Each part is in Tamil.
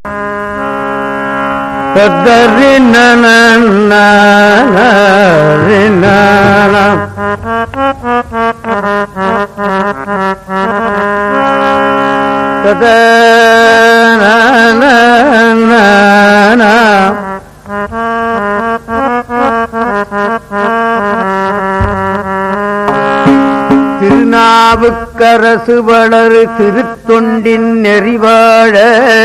திருநாவுக்கரசு வளரு திருத்தொண்டின் நெறிவாழ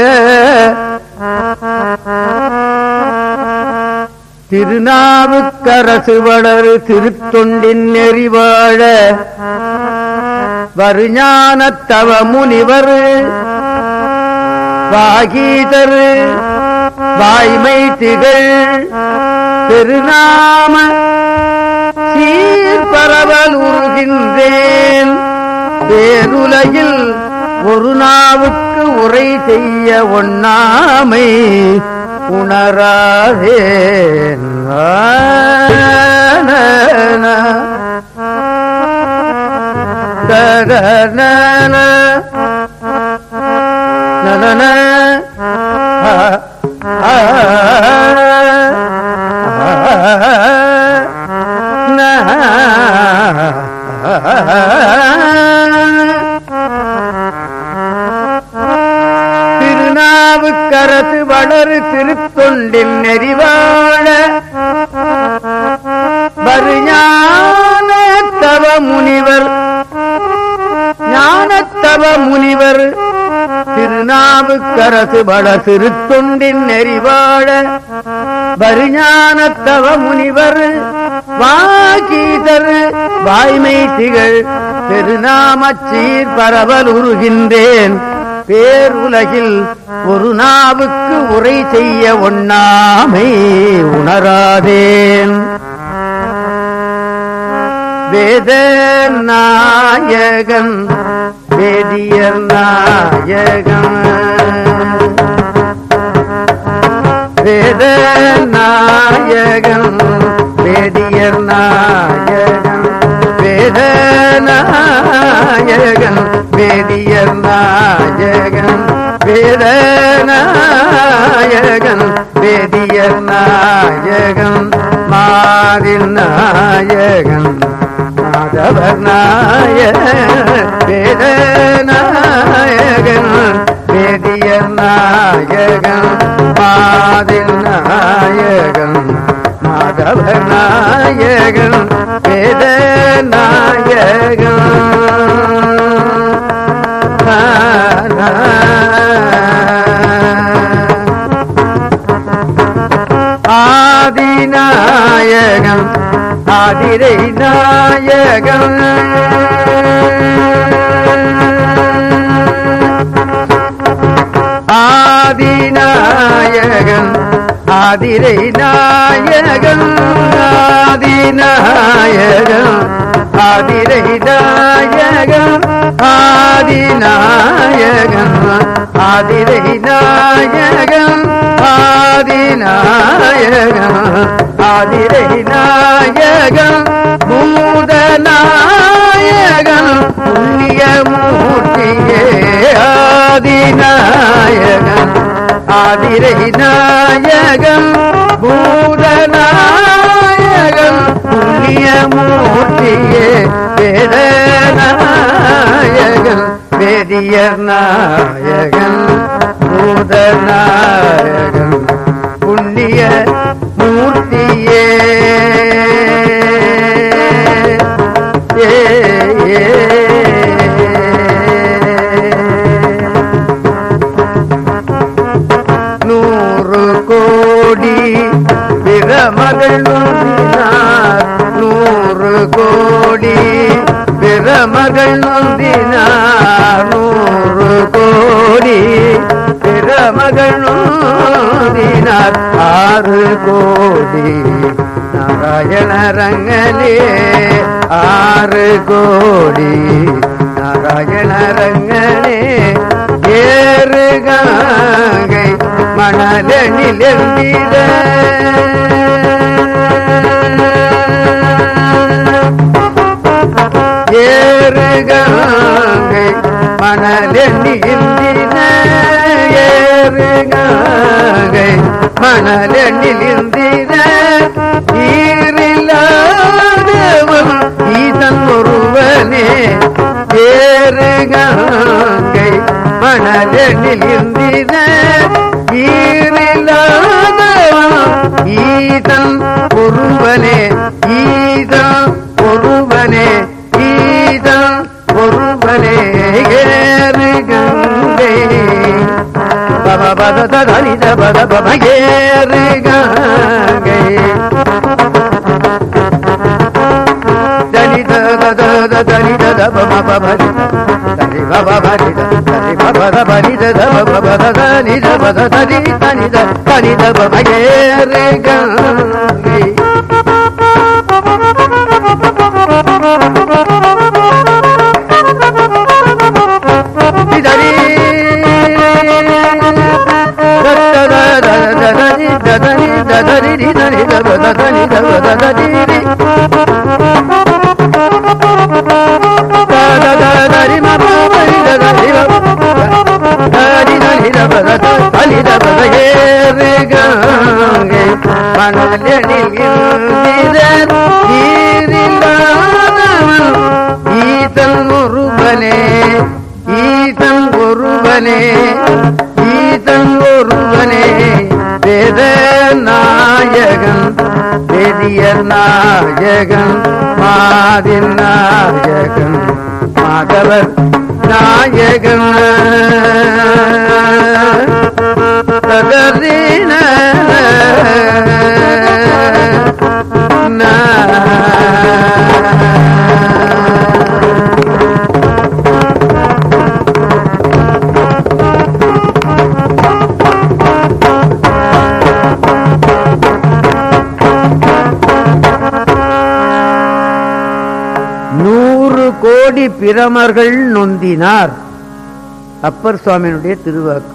திருநாவுக்கரசு வளரு திருத்தொண்டின் நெறிவாழ வருஞானத்தவ முனிவர் வாகீதர் வாய்மை திகழ் பெருநாம சீர்பரவல் உருகின்றேன் பேருலகில் ஒரு நாவுக்கு உரை செய்ய ஒண்ணாமை உணராதேன் நலன திருநாவுக்கரசு வளரு திருத்தொண்டில் நெறிவாழ வருஞானத்தவ முனிவர் ஞானத்தவ முனிவர் திருநாவுக்கரசு வள திருத்தொண்டின் நெறிவாழ வருஞானத்தவ முனிவர் வாகீதர் வாய்மை திகழ் பெருநாமச்சீர் பரவல் உருகின்றேன் பேருலகில் ஒரு நாவுக்கு உரை செய்ய ஒண்ணாமை உணராதேன் வேத நாயகன் வேதியர் நாயகன் வேத நாயகன் வேதியர் நாயகன் வேத நாயகன் வேதியர் நாயகன் வேத நாயகன் வேதியர் நாயகன் மாறின் நாயகன் மாதவர் நாயகன் வேத நாயகன் வேதியர் நாயகன் மாதில் நாயகன் மாதவர் நாயகன் வேத நாயகன் ஆதிநாயகன் ஆதிரை நாயகன் ஆதிநாயகன் ஆதிரை நாயகன் ஆதிநாயகன் ஆதிரை நாயகன் ஆதிநாயகன் ஆதிரை நாயகன் ஆதிநாயகன் ஆதிரை நாயகன் மூதநாயகன் புண்ணிய மூர்த்தியே ஆதிநாயகன் ஆதிரை நாயகன் பூதநாயகன் புண்ணிய மூர்த்தியே வேதநாயகன் வேதியர் நாயகன் பூதநாயகன் புண்ணிய மூர்த்தியே ஏ ஏ நூறு கோடி பிரமகள் நொந்தினார் நூறு கோடி பிரமகள் நொந்தினார் நூறு கோடி பிரமகள் நொந்தினார் ஆறு கோடி நாராயண ரங்கனே ஆறு கோடி நாராயண ரங்கனே ஏறுகாகை மணலனில் எழுந்திட ஏறுகாகை மணலெண்ணி இந்தின ஏறுகங்கை மணலெண்ணில் இருந்திட ஈரில்லாதவன் ஈசன் ஒருவனே ஏறுகங்கை மணலெண்ணில் இருந்திட ஈரில்லாதவன் ஈசன் ஒருவனே ஈசன் ஒருவனே ஈசன் ஒருவனே ஏறு கங்கை பப பத தனி பத பப ஏறு கங்கை தனி தத தத தனி தத பப பப தனி பப பனி தனி பப த பனி தத பப பத தனி த பத தனி தனி த தனி த பப ஏறு கங்கை இதரி ததரி ததரி ததரி ததரி ததரி ததரி ததரி மபரி ததரி தரி தரி தபத தலி தபத ஏறு கங்கை மணலெனில் இருந்திரர் நீரில்லாதவன் ஈசன் ஒருவனே ஈசன் ஒருவனே ஈசன் ஒருவனே வேத நாயகன் வேதிய நாயகன் மாதின் நாயகன் மாதவர் நாயகன் தகரின நூறு கோடி பிரமர்கள் நொந்தினார் அப்பர் சுவாமியினுடைய திருவாக்கு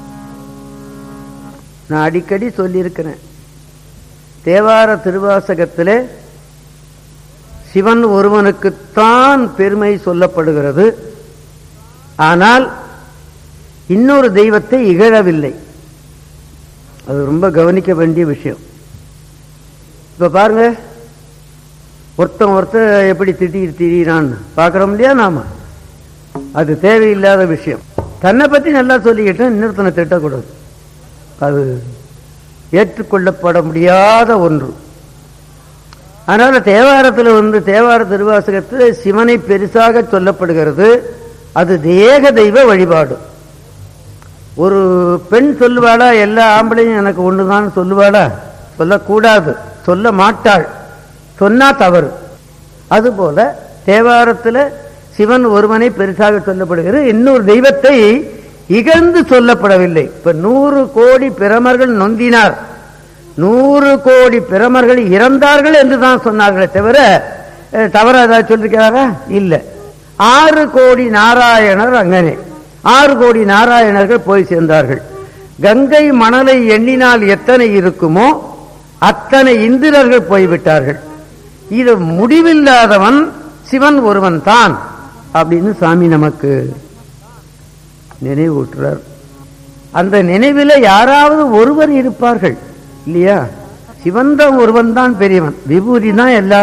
நான் அடிக்கடி சொல்லியிருக்கிறேன் தேவார திருவாசகத்திலே சிவன் ஒருவனுக்குத்தான் பெருமை சொல்லப்படுகிறது ஆனால் இன்னொரு தெய்வத்தை இகழவில்லை அது ரொம்ப கவனிக்க வேண்டிய விஷயம் இப்ப பாருங்க ஒருத்தன் ஒருத்தன் எப்படி திட்டிட்டு திரியிறான்னு பார்க்கறோம் இல்லையா நாம அது தேவையில்லாத விஷயம் தன்னை பத்தி நல்லா சொல்லிக்கிட்டு இன்னொருத்தனை திட்டக்கூடாது அது ஏற்றுக்கொள்ளப்பட முடியாத ஒன்று அதனால தேவாரத்தில் வந்து தேவார திருவாசகத்தில் சிவனை பெருசாக சொல்லப்படுகிறது அது தேக தெய்வ வழிபாடு ஒரு பெண் சொல்லுவாளா எல்லா ஆம்பளையும் எனக்கு ஒண்ணுதான் சொல்லுவாளா சொல்லக்கூடாது சொல்ல மாட்டாள் சொன்னா தவறு அதுபோல தேவாரத்தில் சிவன் ஒருவனை பெருசாக சொல்லப்படுகிறது இன்னொரு தெய்வத்தை இகழ்ந்து சொல்லப்படவில்லை இப்ப நூறு கோடி பிரமர்கள் நொந்தினார் நூறு கோடி பிரமர்கள் இறந்தார்கள் என்று தான் சொன்னார்களே தவிர அஹ், தவறா ஏதாவது சொல்லிருக்கிறாரா இல்ல ஆறு கோடி நாராயணர் அங்கனே ஆறு கோடி நாராயணர்கள் போய் சேர்ந்தார்கள் கங்கை மணலை எண்ணினால் எத்தனை இருக்குமோ அத்தனை இந்திரர்கள் போய்விட்டார்கள் இது முடிவில்லாதவன் சிவன் ஒருவன் தான் அப்படின்னு சாமி நமக்கு நினைவூட்டுறார் அந்த நினைவில் யாராவது ஒருவர் இருப்பார்கள் இல்லையா சிவன் தான் ஒருவன் தான் பெரியவன் விபூதி தான் எல்லா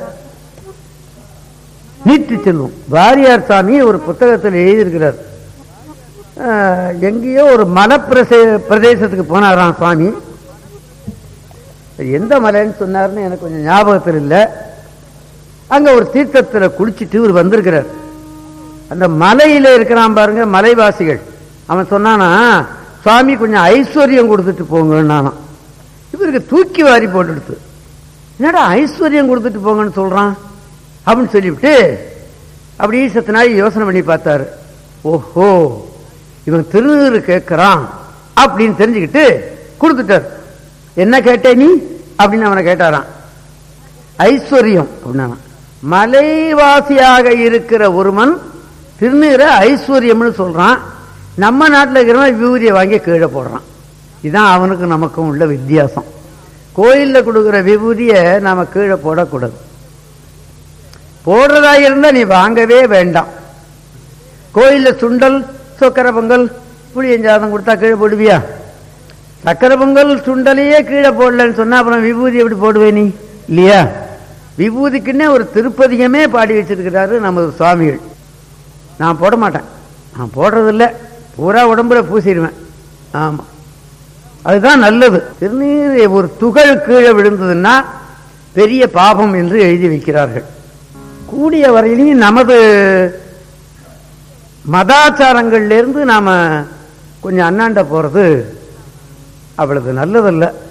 நீட்டு செல்வம் வாரியார் சாமி ஒரு புத்தகத்தில் எழுதியிருக்கிறார் அஹ், எங்கேயோ ஒரு மலைப்பிரசே பிரதேசத்துக்கு போனாராம் சுவாமி எந்த மலைன்னு சொன்னார்னு எனக்கு கொஞ்சம் ஞாபகத்தில் இல்லை அங்க ஒரு தீர்த்தத்தில் குளிச்சுட்டு இவர் வந்திருக்கிறார் அந்த மலையில இருக்கிறான் பாருங்க மலைவாசிகள் அவன் சொன்னானா சுவாமி கொஞ்சம் ஐஸ்வர்யம் கொடுத்துட்டு போங்கன்னானாம் இவருக்கு தூக்கி வாரி போட்டுடுத்து என்னடா ஐஸ்வர்யம் கொடுத்துட்டு போங்கன்னு சொல்றான் அப்படின்னு சொல்லிவிட்டு அப்படியே சத்து நாள் யோசனை பண்ணி பார்த்தாரு ஓஹோ இவன் திருநீறு கேட்கிறான் அப்படின்னு தெரிஞ்சுக்கிட்டு கொடுத்துட்டார் என்ன கேட்டே நீ அப்படின்னு அவனை கேட்டாராம் ஐஸ்வர்யம் அப்படின்னா மலைவாசியாக இருக்கிற ஒருவன் திருநீரை ஐஸ்வர்யம்னு சொல்றான் நம்ம நாட்டில் இருக்கிறவன் விபூதியை வாங்கி கீழே போடுறான் இதுதான் அவனுக்கு நமக்கும் உள்ள வித்தியாசம் கோயிலில் கொடுக்குற விபூதியை நாம கீழே போடக்கூடாது போடுறதா இருந்தா நீ வாங்கவே வேண்டாம் கோயில்ல சுண்டல் சொக்கர பொங்கல் புளியஞ்சாதம் கொடுத்தா கீழே போடுவியா சக்கரை பொங்கல் சுண்டலையே கீழே போடலன்னு சொன்னா அப்புறம் விபூதி எப்படி போடுவே நீ இல்லையா விபூதிக்குன்னே ஒரு திருப்பதிகமே பாடி வச்சிருக்கிறாரு நமது சுவாமிகள் நான் போட மாட்டேன் நான் போடுறதில்ல பூரா உடம்புல பூசிடுவேன் ஆமா அதுதான் நல்லது திருநீர் ஒரு துகள் கீழே விழுந்ததுன்னா பெரிய பாபம் என்று எழுதி வைக்கிறார்கள் கூடிய வரையிலையும் நமது மதாச்சாரங்கள்ல இருந்து நாம கொஞ்சம் அண்ணாண்ட போறது அவ்வளவு நல்லதல்ல